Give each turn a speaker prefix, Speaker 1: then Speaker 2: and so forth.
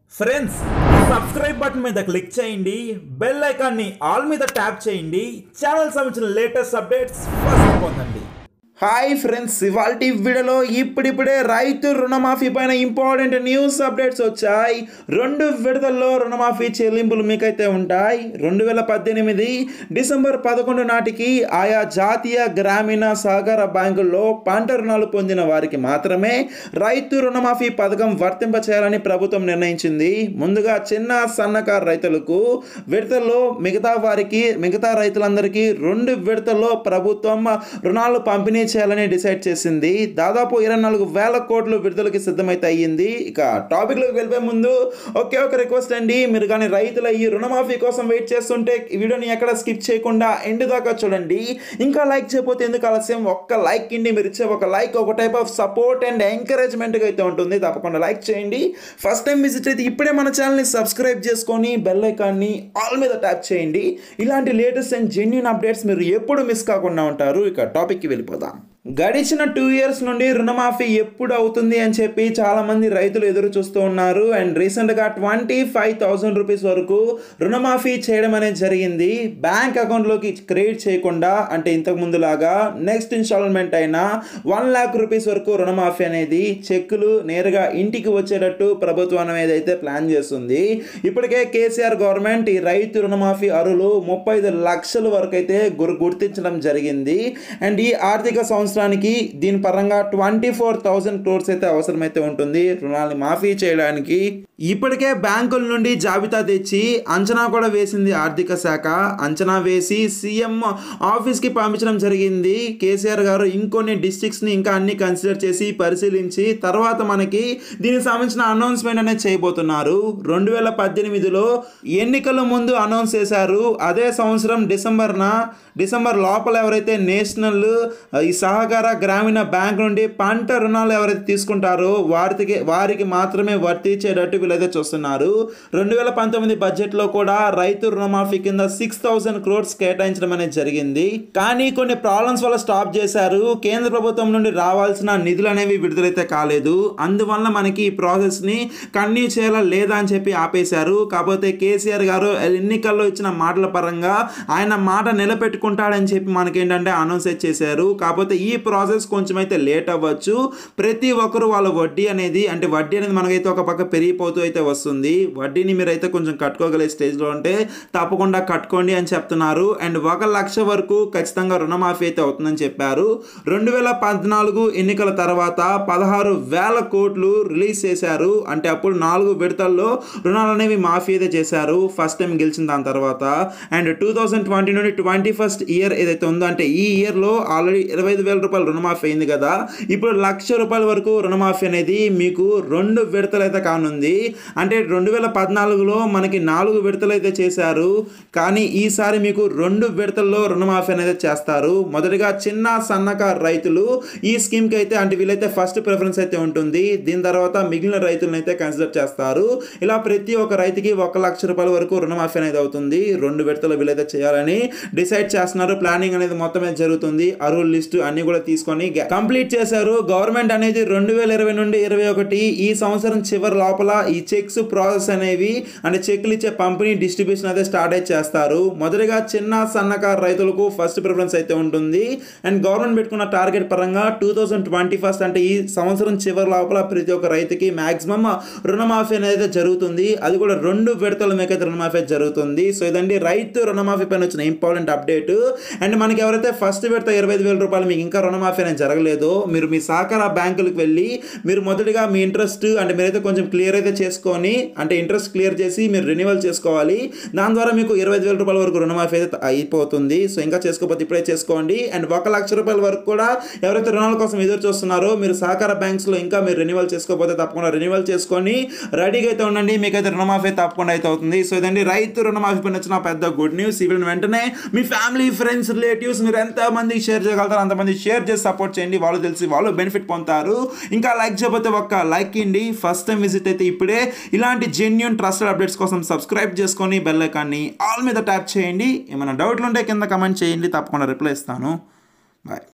Speaker 1: friends subscribe button మీద click చేయండి bell ఐకాన్ని ఆల్ మీద ట్యాప్ చేయండి ఛానల్ సంబంధించిన లేటెస్ట్ అప్డేట్స్ ఫస్ట్ పొందండి
Speaker 2: హాయ్ ఫ్రెండ్స్ ఇవాళ వీడియోలో ఇప్పుడిప్పుడే రైతు రుణమాఫీ పైన ఇంపార్టెంట్ న్యూస్ అప్డేట్స్ వచ్చాయి రెండు విడతల్లో రుణమాఫీ చెల్లింపులు మీకైతే ఉంటాయి రెండు వేల పద్దెనిమిది డిసెంబర్ పదకొండు నాటికి ఆయా జాతీయ గ్రామీణ సహకార బ్యాంకుల్లో పంట రుణాలు పొందిన వారికి మాత్రమే రైతు రుణమాఫీ పథకం వర్తింప చేయాలని ప్రభుత్వం నిర్ణయించింది ముందుగా చిన్న సన్నకారు రైతులకు విడతల్లో మిగతా వారికి మిగతా రైతులందరికీ రెండు విడతల్లో ప్రభుత్వం రుణాలు పంపిణీ చేయాలని డిసైడ్ చేసింది దాదాపు ఇరవై నాలుగు వేల కోట్లు విడుదలకి సిద్ధమైతే అయ్యింది ఇక టాపిక్లోకి వెళ్ళిపోయే ముందు ఒకే ఒక రిక్వెస్ట్ అండి మీరు కానీ రైతుల ఈ రుణమాఫీ కోసం వెయిట్ చేస్తుంటే ఈ వీడియోని ఎక్కడ స్కిప్ చేయకుండా ఎండ్ దాకా చూడండి ఇంకా లైక్ చేయకపోతే ఎందుకు ఆలస్యం ఒక్క లైక్ ఇండి మీరు ఇచ్చే ఒక లైక్ ఒక టైప్ ఆఫ్ సపోర్ట్ అండ్ ఎంకరేజ్మెంట్గా అయితే ఉంటుంది తప్పకుండా లైక్ చేయండి ఫస్ట్ టైం విజిట్ అయితే ఇప్పుడే మన ఛానల్ని సబ్స్క్రైబ్ చేసుకొని బెల్ ఐకాన్ని ఆల్ మీద ట్యాప్ చేయండి ఇలాంటి లేటెస్ట్ అండ్ జెన్యున్ అప్డేట్స్ మీరు ఎప్పుడు మిస్ కాకుండా ఉంటారు ఇక టాపిక్కి వెళ్ళిపోదాం గడిచిన టూ ఇయర్స్ నుండి రుణమాఫీ ఎప్పుడు అవుతుంది అని చెప్పి చాలా మంది రైతులు ఎదురు చూస్తూ ఉన్నారు అండ్ రీసెంట్గా ట్వంటీ ఫైవ్ థౌసండ్ రూపీస్ వరకు రుణమాఫీ చేయడం అనేది జరిగింది బ్యాంక్ అకౌంట్లోకి క్రెడిట్ చేయకుండా అంటే ఇంతకు ముందులాగా నెక్స్ట్ ఇన్స్టాల్మెంట్ అయినా వన్ ల్యాక్ రూపీస్ వరకు రుణమాఫీ అనేది చెక్కులు నేరుగా ఇంటికి వచ్చేటట్టు ప్రభుత్వం అనేది అయితే ప్లాన్ చేస్తుంది ఇప్పటికే కేసీఆర్ గవర్నమెంట్ ఈ రైతు రుణమాఫీ అరులు ముప్పై ఐదు లక్షల వరకు అయితే గుర్ గుర్తించడం జరిగింది అండ్ ఈ ఆర్థిక సంవత్సరానికి దీని పరంగా ట్వంటీ ఫోర్ థౌసండ్ క్రోర్స్ అయితే అవసరమైతే ఉంటుంది రుణాలు మాఫీ చేయడానికి ఇప్పటికే బ్యాంకుల నుండి జాబితా తెచ్చి అంచనా కూడా వేసింది ఆర్థిక శాఖ అంచనా వేసి సీఎం ఆఫీస్కి పంపించడం జరిగింది కేసీఆర్ గారు ఇంకొన్ని డిస్ట్రిక్ట్స్ని ఇంకా అన్ని కన్సిడర్ చేసి పరిశీలించి తర్వాత మనకి దీనికి సంబంధించిన అనౌన్స్మెంట్ అనేది చేయబోతున్నారు రెండు వేల పద్దెనిమిదిలో ఎన్నికల ముందు అనౌన్స్ చేశారు అదే సంవత్సరం డిసెంబర్న డిసెంబర్ లోపల ఎవరైతే నేషనల్ ఈ సహకార గ్రామీణ బ్యాంక్ నుండి పంట రుణాలు ఎవరైతే తీసుకుంటారో వారికి వారికి మాత్రమే వర్తించేటట్టు వీళ్ళైతే చూస్తున్నారు రెండు వేల పంతొమ్మిది బడ్జెట్లో కూడా రైతు రుణమాఫీ కింద సిక్స్ థౌసండ్ క్రోడ్స్ కేటాయించడం అనేది జరిగింది కానీ కొన్ని ప్రాబ్లమ్స్ వల్ల స్టాప్ చేశారు కేంద్ర ప్రభుత్వం నుండి రావాల్సిన నిధులు అనేవి విడుదలైతే కాలేదు అందువల్ల మనకి ఈ ప్రాసెస్ని కంటిన్యూ చేయాలా లేదా అని చెప్పి ఆపేశారు కాకపోతే కేసీఆర్ గారు ఎన్నికల్లో ఇచ్చిన మాటల పరంగా ఆయన మాట నిలబెట్టుకుంటాడని చెప్పి మనకేంటంటే అనౌన్స్ చేశారు కాకపోతే ఈ ప్రాసెస్ కొంచెం అయితే లేట్ అవ్వచ్చు ప్రతి ఒక్కరు వాళ్ళ వడ్డీ అనేది అంటే వడ్డీ అనేది మనకైతే ఒక పక్క పెరిగిపోతూ అయితే వస్తుంది వడ్డీని మీరైతే కొంచెం కట్టుకోగలిగే స్టేజ్లో ఉంటే తప్పకుండా కట్టుకోండి అని చెప్తున్నారు అండ్ ఒక లక్ష వరకు ఖచ్చితంగా రుణమాఫీ అయితే అవుతుందని చెప్పారు రెండు వేల పద్నాలుగు ఎన్నికల తర్వాత పదహారు వేల కోట్లు రిలీజ్ చేశారు అంటే అప్పుడు నాలుగు విడతల్లో రుణాలు అనేవి మాఫీ అయితే చేశారు ఫస్ట్ టైం గెలిచిన దాని తర్వాత అండ్ టూ థౌజండ్ ట్వంటీ నుండి ట్వంటీ ఫస్ట్ ఇయర్ ఏదైతే ఉందో అంటే ఈ ఇయర్లో ఆల్రెడీ ఇరవై ఐదు వేల రూపాయలు రుణమాఫీ అయింది కదా ఇప్పుడు లక్ష రూపాయల వరకు రుణమాఫీ అనేది మీకు రెండు విడతలు అయితే కానుంది అంటే రెండు వేల పద్నాలుగులో మనకి నాలుగు విడతలు అయితే చేశారు కానీ ఈసారి మీకు రెండు విడతల్లో రుణమాఫీ అనేది చేస్తారు మొదటిగా చిన్న సన్నకారు రైతులు ఈ స్కీమ్కి అయితే అంటే వీళ్ళైతే ఫస్ట్ ప్రిఫరెన్స్ అయితే ఉంటుంది దీని తర్వాత మిగిలిన రైతులను అయితే కన్సిడర్ చేస్తారు ఇలా ప్రతి ఒక్క రైతుకి ఒక లక్ష రూపాయల వరకు రుణమాఫీ అనేది అవుతుంది రెండు విడతలు వీళ్ళైతే చేయాలని డిసైడ్ చేస్తున్నారు ప్లానింగ్ అనేది మొత్తం అయితే జరుగుతుంది అరువుల లిస్టు అన్ని కూడా తీసుకొని కంప్లీట్ చేశారు గవర్నమెంట్ అనేది రెండు వేల ఇరవై నుండి ఇరవై ఒకటి ఈ సంవత్సరం చివరి లోపల ఈ చెక్స్ ప్రాసెస్ అనేవి అంటే చెక్లు ఇచ్చే పంపిణీ డిస్ట్రిబ్యూషన్ అయితే స్టార్ట్ అయితే చేస్తారు మొదటిగా చిన్న సన్నకారు రైతులకు ఫస్ట్ ప్రిఫరెన్స్ అయితే ఉంటుంది అండ్ గవర్నమెంట్ పెట్టుకున్న టార్గెట్ పరంగా టూ థౌజండ్ ట్వంటీ ఫస్ట్ అంటే ఈ సంవత్సరం చివరి లోపల ప్రతి ఒక్క రైతుకి మాక్సిమం రుణమాఫీ అనేది జరుగుతుంది అది కూడా రెండు విడతల మీకైతే రుణమాఫీ జరుగుతుంది సో ఇదండి రైతు రుణమాఫీ పైన వచ్చిన ఇంపార్టెంట్ అప్డేట్ అండ్ మనకి ఎవరైతే ఫస్ట్ విడత ఇరవై ఐదు వేల రూపాయలు మీకు ఇంకా రుణమాఫీ అనేది జరగలేదు మీరు మీ సహకార బ్యాంకులకు వెళ్ళి మీరు మొదటిగా మీ ఇంట్రెస్ట్ అంటే మీరైతే కొంచెం క్లియర్ అయితే చేసుకొని అంటే ఇంట్రెస్ట్ క్లియర్ చేసి మీరు రెన్యువల్ చేసుకోవాలి దాని ద్వారా మీకు ఇరవై ఐదు వేల రూపాయల వరకు రుణమాఫీ అయితే అయిపోతుంది సో ఇంకా చేసుకోకపోతే ఇప్పుడే చేసుకోండి అండ్ ఒక లక్ష రూపాయల వరకు కూడా ఎవరైతే రుణాల కోసం ఎదురు చూస్తున్నారో మీరు సహకార బ్యాంక్స్లో ఇంకా మీరు రెన్యువల్ చేసుకోకపోతే తప్పకుండా రెన్యువల్ చేసుకొని రెడీగా అయితే ఉండండి మీకైతే రుణమాఫీ తప్పకుండా అయితే అవుతుంది సో ఇదండి రైతు రుణమాఫీ పైన వచ్చిన పెద్ద గుడ్ న్యూస్ ఈవెన్ వెంటనే మీ ఫ్యామిలీ ఫ్రెండ్స్ రిలేటివ్స్ మీరు ఎంతమందికి షేర్ చేయగలుగుతారో అంతమంది షేర్ చేసి సపోర్ట్ చేయండి వాళ్ళు తెలిసి వాళ్ళు బెనిఫిట్ పొందుతారు ఇంకా లైక్ చేయకపోతే ఒక్క లైక్ ఇండి ఫస్ట్ టైం విజిట్ అయితే ఇప్పుడే ఇలాంటి జెన్యున్ ట్రస్టెడ్ అప్డేట్స్ కోసం సబ్స్క్రైబ్ చేసుకొని బెల్ ఐకాన్ని ఆల్ మీద ట్యాప్ చేయండి ఏమైనా డౌట్లు ఉంటే కింద కమెంట్ చేయండి తప్పకుండా రిప్లై ఇస్తాను బాయ్